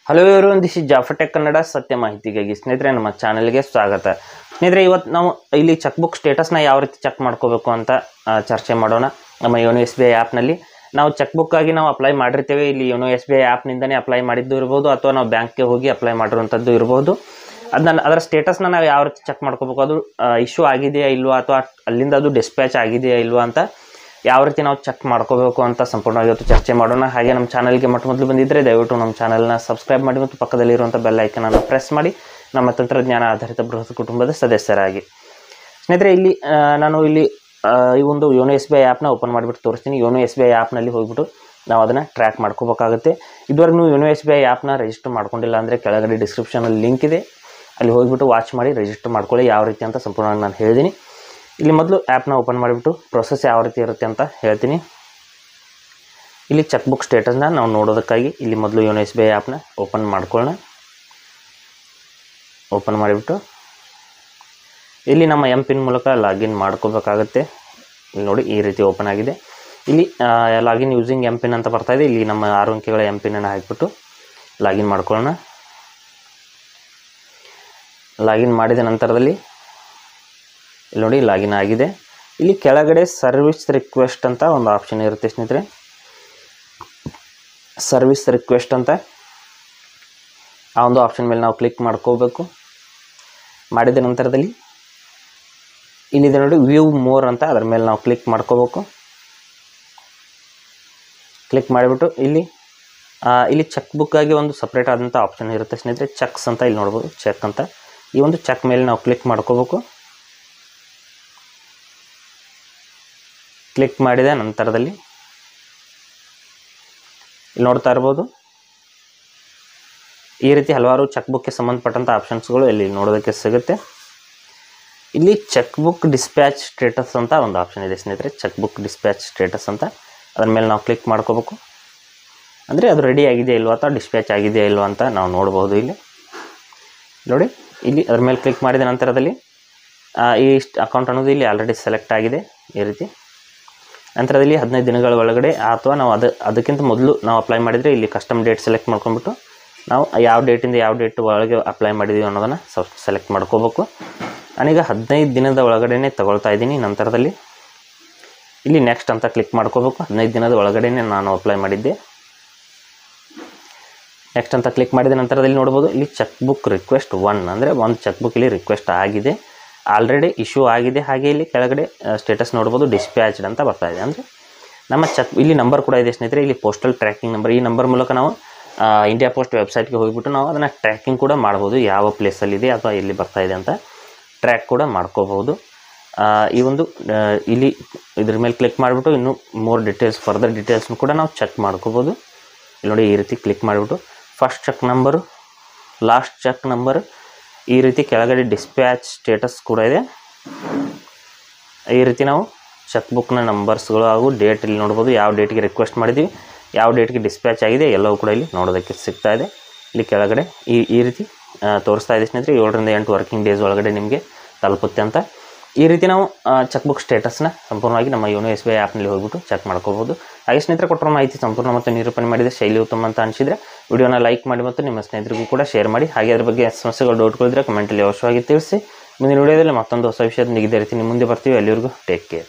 hello ಇವರು this is ಜಾಫಟೆಕ್ Kannada ಸತ್ಯ ಮಾಹಿತಿಗಾಗಿ ಸ್ನೇಹಿತರೆ ನಮ್ಮ ಚಾನಲ್ಗೆ ಸ್ವಾಗತ ಸ್ನೇಹಿತರೆ ಇವತ್ತು ನಾವು ಇಲ್ಲಿ ಚೆಕ್ ಬುಕ್ ಸ್ಟೇಟಸ್ನ ಯಾವ ರೀತಿ ಚೆಕ್ ಮಾಡ್ಕೋಬೇಕು ಅಂತ ಆ, ಚರ್ಚೆ ಮಾಡೋಣ ನಮ್ಮ ಯೋನೋ ಎಸ್ ಬಿ ಐ ಆ್ಯಪ್ನಲ್ಲಿ ನಾವು ಚೆಕ್ ಬುಕ್ಕಾಗಿ ನಾವು ಅಪ್ಲೈ ಮಾಡಿರ್ತೇವೆ ಇಲ್ಲಿ ಯೋನೋ ಎಸ್ ಬಿ ಐ ಆ್ಯಪ್ನಿಂದನೇ ಅಪ್ಲೈ ಮಾಡಿದ್ದು ಇರ್ಬೋದು ಅಥವಾ ನಾವು ಬ್ಯಾಂಕ್ಗೆ ಹೋಗಿ ಅಪ್ಲೈ ಮಾಡಿರುವಂಥದ್ದು ಇರ್ಬೋದು ಅದನ್ನ ಅದರ ಸ್ಟೇಟಸ್ನ ನಾವು ಯಾವ ರೀತಿ ಚೆಕ್ ಮಾಡ್ಕೋಬೇಕು ಅದು ಇಶ್ಯೂ ಆಗಿದೆಯಾ ಇಲ್ವಾ ಅಥವಾ ಅಲ್ಲಿಂದ ಅದು ಡಿಸ್ಪ್ಯಾಚ್ ಆಗಿದೆಯಾ ಇಲ್ವಾ ಅಂತ ಯಾವ ರೀತಿ ನಾವು ಚೆಕ್ ಮಾಡ್ಕೋಬೇಕು ಅಂತ ಸಂಪೂರ್ಣವಾಗಿ ಇವತ್ತು ಚರ್ಚೆ ಮಾಡೋಣ ಹಾಗೆ ನಮ್ಮ ಚಾನಲ್ಗೆ ಮೊಟ್ಟ ಮೊದಲು ಬಂದಿದ್ದರೆ ದಯವಿಟ್ಟು ನಮ್ಮ ಚಾನಲ್ನ ಸಬ್ಸ್ಕ್ರೈಬ್ ಮಾಡಿ ಮತ್ತು ಪಕ್ಕದಲ್ಲಿರುವಂಥ ಬೆಲ್ ಐಕನನ್ನು ಪ್ರೆಸ್ ಮಾಡಿ ನಮ್ಮ ತಂತ್ರಜ್ಞಾನ ಆಧಾರಿತ ಬೃಹತ್ ಕುಟುಂಬದ ಸದಸ್ಯರಾಗಿ ಸ್ನೇಹಿತರೆ ಇಲ್ಲಿ ಆ, ನಾನು ಇಲ್ಲಿ ಆ, ಈ ಒಂದು ಯೋನೋ ಎಸ್ ಬಿ ಐ ಆ್ಯಪ್ನ ಓಪನ್ ಮಾಡಿಬಿಟ್ಟು ತೋರಿಸ್ತೀನಿ ಯೋನೋ ಎಸ್ ಬಿ ಐ ಆ್ಯಪ್ನಲ್ಲಿ ಹೋಗ್ಬಿಟ್ಟು ನಾವು ಅದನ್ನು ಟ್ರ್ಯಾಕ್ ಮಾಡ್ಕೋಬೇಕಾಗುತ್ತೆ ಇದುವರೆಗೂ ನೀವು ಯೋನೋ ಎಸ್ ಬಿ ಐ ಆ್ಯಪ್ನ ರಿಜಿಸ್ಟರ್ ಮಾಡ್ಕೊಂಡಿಲ್ಲ ಅಂದರೆ ಕೆಳಗಡೆ ಡಿಸ್ಕ್ರಿಪ್ಷನಲ್ಲಿ ಲಿಂಕ್ ಇದೆ ಅಲ್ಲಿ ಹೋಗ್ಬಿಟ್ಟು ವಾಚ್ ಮಾಡಿ ರಿಜಿಸ್ಟರ್ ಮಾಡ್ಕೊಳ್ಳಿ ಯಾವ ರೀತಿ ಅಂತ ಸಂಪೂರ್ಣವಾಗಿ ನಾನು ಹೇಳಿದ್ದೀನಿ ಇಲ್ಲಿ ಮೊದಲು ಆ್ಯಪ್ನ ಓಪನ್ ಮಾಡಿಬಿಟ್ಟು ಪ್ರೊಸೆಸ್ ಯಾವ ರೀತಿ ಇರುತ್ತೆ ಅಂತ ಹೇಳ್ತೀನಿ ಇಲ್ಲಿ ಚೆಕ್ ಬುಕ್ ಸ್ಟೇಟಸ್ನ ನಾವು ನೋಡೋದಕ್ಕಾಗಿ ಇಲ್ಲಿ ಮೊದಲು ಯೋನೋ ಎಸ್ ಬಿ ಐ ಆ್ಯಪ್ನ ಓಪನ್ ಮಾಡ್ಕೊಳ್ಳೋಣ ಓಪನ್ ಮಾಡಿಬಿಟ್ಟು ಇಲ್ಲಿ ನಮ್ಮ ಎಂ ಪಿನ್ ಮೂಲಕ ಲಾಗಿನ್ ಮಾಡ್ಕೋಬೇಕಾಗತ್ತೆ ಇಲ್ಲಿ ನೋಡಿ ಈ ರೀತಿ ಓಪನ್ ಆಗಿದೆ ಇಲ್ಲಿ ಲಾಗಿನ್ ಯೂಸಿಂಗ್ ಎಂ ಪಿನ್ ಅಂತ ಬರ್ತಾ ಇದೆ ಇಲ್ಲಿ ನಮ್ಮ ಆರು ಅಂಕೆಗಳ ಎಂ ಪಿನ್ನನ್ನು ಹಾಕಿಬಿಟ್ಟು ಲಾಗಿನ್ ಮಾಡ್ಕೊಳ್ಳೋಣ ಲಾಗಿನ್ ಮಾಡಿದ ನಂತರದಲ್ಲಿ ಇಲ್ಲಿ ನೋಡಿ ಲಾಗಿನ್ ಆಗಿದೆ ಇಲ್ಲಿ ಕೆಳಗಡೆ ಸರ್ವಿಸ್ ರಿಕ್ವೆಸ್ಟ್ ಅಂತ ಒಂದು ಆಪ್ಷನ್ ಇರುತ್ತೆ ಸ್ನೇಹಿತರೆ ಸರ್ವಿಸ್ ರಿಕ್ವೆಸ್ಟ್ ಅಂತ ಆ ಒಂದು ಆಪ್ಷನ್ ಮೇಲೆ ನಾವು ಕ್ಲಿಕ್ ಮಾಡ್ಕೋಬೇಕು ಮಾಡಿದ ನಂತರದಲ್ಲಿ ಇಲ್ಲಿದೆ ನೋಡಿ ವ್ಯೂ ಮೋರ್ ಅಂತ ಅದರ ಮೇಲೆ ನಾವು ಕ್ಲಿಕ್ ಮಾಡ್ಕೋಬೇಕು ಕ್ಲಿಕ್ ಮಾಡಿಬಿಟ್ಟು ಇಲ್ಲಿ ಆ, ಇಲ್ಲಿ ಚೆಕ್ ಬುಕ್ಕಾಗಿ ಒಂದು ಸಪ್ರೇಟ್ ಆದಂಥ ಆಪ್ಷನ್ ಇರುತ್ತೆ ಸ್ನೇಹಿತರೆ ಚೆಕ್ಸ್ ಅಂತ ಇಲ್ಲಿ ನೋಡ್ಬೋದು ಚೆಕ್ ಅಂತ ಈ ಒಂದು ಚೆಕ್ ಮೇಲೆ ನಾವು ಕ್ಲಿಕ್ ಮಾಡ್ಕೋಬೇಕು ಕ್ಲಿಕ್ ಮಾಡಿದ ನಂತರದಲ್ಲಿ ಇಲ್ಲಿ ನೋಡ್ತಾ ಇರ್ಬೋದು ಈ ರೀತಿ ಹಲವಾರು ಚೆಕ್ ಬುಕ್ಗೆ ಸಂಬಂಧಪಟ್ಟಂಥ ಆಪ್ಷನ್ಸ್ಗಳು ಇಲ್ಲಿ ನೋಡೋದಕ್ಕೆ ಸಿಗುತ್ತೆ ಇಲ್ಲಿ ಚೆಕ್ ಬುಕ್ ಡಿಸ್ಪ್ಯಾಚ್ ಸ್ಟೇಟಸ್ ಅಂತ ಒಂದು ಆಪ್ಷನ್ ಇದೆ ಸ್ನೇಹಿತರೆ ಚೆಕ್ ಬುಕ್ ಡಿಸ್ಪ್ಯಾಚ್ ಸ್ಟೇಟಸ್ ಅಂತ ಅದ್ರ ಮೇಲೆ ನಾವು ಕ್ಲಿಕ್ ಮಾಡ್ಕೋಬೇಕು ಅಂದರೆ ಅದು ರೆಡಿ ಆಗಿದೆಯಾ ಇಲ್ವಾ ಅಥವಾ ಡಿಸ್ಪ್ಯಾಚ್ ಆಗಿದೆಯಾ ಇಲ್ವಾ ಅಂತ ನಾವು ನೋಡ್ಬೋದು ಇಲ್ಲಿ ನೋಡಿ ಇಲ್ಲಿ ಅದ್ರ ಮೇಲೆ ಕ್ಲಿಕ್ ಮಾಡಿದ ನಂತರದಲ್ಲಿ ಆ, ಈ ಅಕೌಂಟ್ ಅನ್ನೋದು ಇಲ್ಲಿ ಆಲ್ರೆಡಿ ಸೆಲೆಕ್ಟ್ ಆಗಿದೆ ಈ ರೀತಿ ನಂತರದಲ್ಲಿ ಹದಿನೈದು ದಿನಗಳ ಒಳಗಡೆ ಅಥವಾ ನಾವು ಅದು ಅದಕ್ಕಿಂತ ಮೊದಲು ನಾವು ಅಪ್ಲೈ ಮಾಡಿದರೆ ಇಲ್ಲಿ ಕಸ್ಟಮ್ ಡೇಟ್ ಸೆಲೆಕ್ಟ್ ಮಾಡ್ಕೊಂಡ್ಬಿಟ್ಟು ನಾವು ಯಾವ ಡೇಟಿಂದ ಯಾವ ಡೇಟ್ ಒಳಗೆ ಅಪ್ಲೈ ಮಾಡಿದ್ದೀವಿ ಅನ್ನೋದನ್ನು ಸೆಲೆಕ್ಟ್ ಮಾಡ್ಕೋಬೇಕು ನಾನೀಗ ಹದಿನೈದು ದಿನದ ಒಳಗಡೆನೇ ತಗೊಳ್ತಾ ಇದ್ದೀನಿ ನಂತರದಲ್ಲಿ ಇಲ್ಲಿ ನೆಕ್ಸ್ಟ್ ಅಂತ ಕ್ಲಿಕ್ ಮಾಡ್ಕೋಬೇಕು ಹದಿನೈದು ದಿನದ ಒಳಗಡೆನೇ ನಾನು ಅಪ್ಲೈ ಮಾಡಿದ್ದೆ ನೆಕ್ಸ್ಟ್ ಅಂತ ಕ್ಲಿಕ್ ಮಾಡಿದ ನಂತರದಲ್ಲಿ ನೋಡ್ಬೋದು ಇಲ್ಲಿ ಚೆಕ್ ಬುಕ್ ರಿಕ್ವೆಸ್ಟ್ ಒನ್ ಅಂದರೆ ಒಂದು ಚೆಕ್ ಬುಕ್ ಇಲ್ಲಿ ರಿಕ್ವೆಸ್ಟ್ ಆಗಿದೆ ಆಲ್ರೆಡಿ ಇಶ್ಯೂ ಆಗಿದೆ ಹಾಗೆ ಇಲ್ಲಿ ಕೆಳಗಡೆ ಸ್ಟೇಟಸ್ ನೋಡ್ಬೋದು ಡಿಸ್ಪ್ಯಾಚ್ಡ್ ಅಂತ ಬರ್ತಾ ಇದೆ ಅಂದರೆ ನಮ್ಮ ಚೆಕ್ ಇಲ್ಲಿ ನಂಬರ್ ಕೂಡ ಇದೆ ಸ್ನೇಹಿತರೆ ಇಲ್ಲಿ ಪೋಸ್ಟಲ್ ಟ್ರ್ಯಾಕಿಂಗ್ ನಂಬರ್ ಈ ನಂಬರ್ ಮೂಲಕ ನಾವು ಆ, ಇಂಡಿಯಾ ಪೋಸ್ಟ್ ವೆಬ್ಸೈಟ್ಗೆ ಹೋಗಿಬಿಟ್ಟು ನಾವು ಅದನ್ನು ಟ್ರ್ಯಾಕಿಂಗ್ ಕೂಡ ಮಾಡ್ಬೋದು ಯಾವ ಪ್ಲೇಸಲ್ಲಿದೆ ಅಥವಾ ಎಲ್ಲಿ ಬರ್ತಾ ಇದೆ ಅಂತ ಟ್ರ್ಯಾಕ್ ಕೂಡ ಮಾಡ್ಕೋಬಹುದು ಆ, ಈ ಒಂದು ಆ, ಇಲ್ಲಿ ಇದ್ರ ಮೇಲೆ ಕ್ಲಿಕ್ ಮಾಡಿಬಿಟ್ಟು ಇನ್ನೂ ಮೋರ್ ಡೀಟೇಲ್ಸ್ ಫರ್ದರ್ ಡೀಟೇಲ್ಸ್ನು ಕೂಡ ನಾವು ಚೆಕ್ ಮಾಡ್ಕೋಬೋದು ಇಲ್ಲಿ ನೋಡಿ ಈ ರೀತಿ ಕ್ಲಿಕ್ ಮಾಡಿಬಿಟ್ಟು first cheque number last cheque number ಈ ರೀತಿ ಕೆಳಗಡೆ ಡಿಸ್ಪ್ಯಾಚ್ ಸ್ಟೇಟಸ್ ಕೂಡ ಇದೆ ಈ ರೀತಿ ನಾವು ಚೆಕ್ ಬುಕ್ನ ನಂಬರ್ಸ್ಗಳು ಹಾಗೂ ಡೇಟ್ ಇಲ್ಲಿ ನೋಡ್ಬೋದು ಯಾವ ಡೇಟ್ಗೆ ರಿಕ್ವೆಸ್ಟ್ ಮಾಡಿದ್ದೀವಿ ಯಾವ ಡೇಟ್ಗೆ ಡಿಸ್ಪ್ಯಾಚ್ ಆಗಿದೆ ಎಲ್ಲವೂ ಕೂಡ ಇಲ್ಲಿ ನೋಡೋದಕ್ಕೆ ಸಿಗ್ತಾ ಇದೆ ಇಲ್ಲಿ ಕೆಳಗಡೆ ಈ ಈ ರೀತಿ ಆ, ತೋರಿಸ್ತಾ ಇದೆ ಸ್ನೇಹಿತರೆ ಏಳರಿಂದ ಎಂಟು ವರ್ಕಿಂಗ್ ಡೇಸ್ ಒಳಗಡೆ ನಿಮಗೆ ತಲುಪುತ್ತೆ ಅಂತ ಈ ರೀತಿ ನಾವು ಚೆಕ್ ಬುಕ್ ಸ್ಟೇಟಸ್ನ ಸಂಪೂರ್ಣವಾಗಿ ನಮ್ಮ ಯೋನೋ ಎಸ್ ಬಿ ಐ ಆ್ಯಪ್ನಲ್ಲಿ ಹೋಗ್ಬಿಟ್ಟು ಚೆಕ್ ಮಾಡ್ಕೋಬೋದು ಹಾಗೆ ಸ್ನೇಹಿತರೆ ಕೊಟ್ಟಿರೋ ಮಾಹಿತಿ ಸಂಪೂರ್ಣ ಮತ್ತು ನಿರೂಪಣೆ ಮಾಡಿದ ಶೈಲಿ ಉತ್ತಮ ಅಂತ ಅನಿಸಿದರೆ ವಿಡಿಯೋನ ಲೈಕ್ ಮಾಡಿ ಮತ್ತು ನಿಮ್ಮ ಸ್ನೇಹಿತರಿಗೂ ಕೂಡ ಶೇರ್ ಮಾಡಿ ಹಾಗೆ ಅದ್ರ ಬಗ್ಗೆ ಸಮಸ್ಯೆಗಳು ಡೌಟ್ಗಳಿದ್ರೆ ಕಮೆಂಟಲ್ಲಿ ಅವಶ್ಯವಾಗಿ ತಿಳಿಸಿ ಮುಂದಿನ ವಿಡಿಯೋದಲ್ಲಿ ಮತ್ತೊಂದು ಹೊಸ ವಿಷಯದೊಂದಿಗೆ ಇದೇ ರೀತಿ ನಿಮ್ಮ ಮುಂದೆ ಬರ್ತೀವಿ ಅಲ್ಲಿವರೆಗೂ ಟೇಕ್ ಕೇರ್